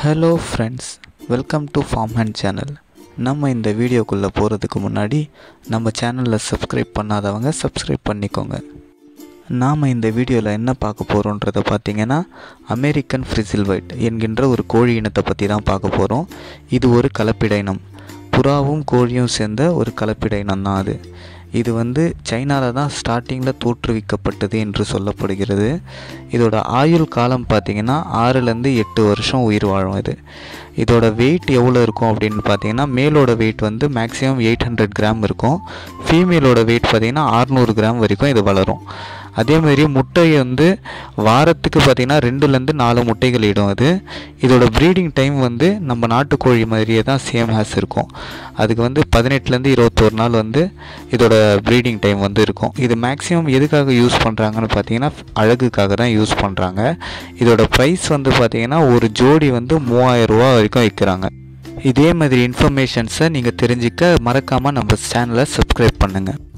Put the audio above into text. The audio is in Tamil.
hello friends welcome to farm hand channel நம்ம இந்த வீடியோக்குள்ளே போகிறதுக்கு முன்னாடி நம்ம சேனலில் சப்ஸ்கிரைப் பண்ணாதவங்க சப்ஸ்கிரைப் பண்ணிக்கோங்க நாம் இந்த வீடியோவில் என்ன பார்க்க போகிறோன்றதை பார்த்தீங்கன்னா அமெரிக்கன் ஃப்ரிசில் ஒயிட் என்கின்ற ஒரு கோழி இனத்தை பற்றி தான் பார்க்க போகிறோம் இது ஒரு கலப்பிட இனம் புறாவும் கோழியும் சேர்ந்த ஒரு கலப்பிட இனம் தான் அது இது வந்து சைனாவில் தான் ஸ்டார்டிங்கில் தோற்றுவிக்கப்பட்டது என்று சொல்லப்படுகிறது இதோட ஆயுள் காலம் பார்த்திங்கன்னா ஆறுலேருந்து எட்டு வருஷம் உயிர் வாழும் இது இதோட வெயிட் எவ்வளோ இருக்கும் அப்படின்னு பார்த்தீங்கன்னா மேலோட வெயிட் வந்து மேக்ஸிமம் எயிட் ஹண்ட்ரட் கிராம் இருக்கும் ஃபீமேலோட வெயிட் பார்த்திங்கன்னா அறநூறு கிராம் வரைக்கும் இது வளரும் அதேமாதிரி முட்டை வந்து வாரத்துக்கு பார்த்திங்கன்னா ரெண்டுலேருந்து நாலு முட்டைகள் இடும் அது இதோட ப்ரீடிங் டைம் வந்து நம்ம நாட்டுக்கோழி மாதிரியே தான் சேம் ஹேஸ் இருக்கும் அதுக்கு வந்து பதினெட்டுலேருந்து இருபத்தோரு நாள் வந்து இதோட ப்ரீடிங் டைம் வந்து இருக்கும் இது மேக்ஸிமம் எதுக்காக யூஸ் பண்ணுறாங்கன்னு பார்த்தீங்கன்னா அழகுக்காக தான் யூஸ் பண்ணுறாங்க இதோட ப்ரைஸ் வந்து பார்த்திங்கன்னா ஒரு ஜோடி வந்து மூவாயிரம் ரூபா வரைக்கும் விற்கிறாங்க இதே மாதிரி இன்ஃபர்மேஷன்ஸை நீங்கள் தெரிஞ்சுக்க மறக்காமல் நம்ம சேனலை சப்ஸ்கிரைப் பண்ணுங்கள்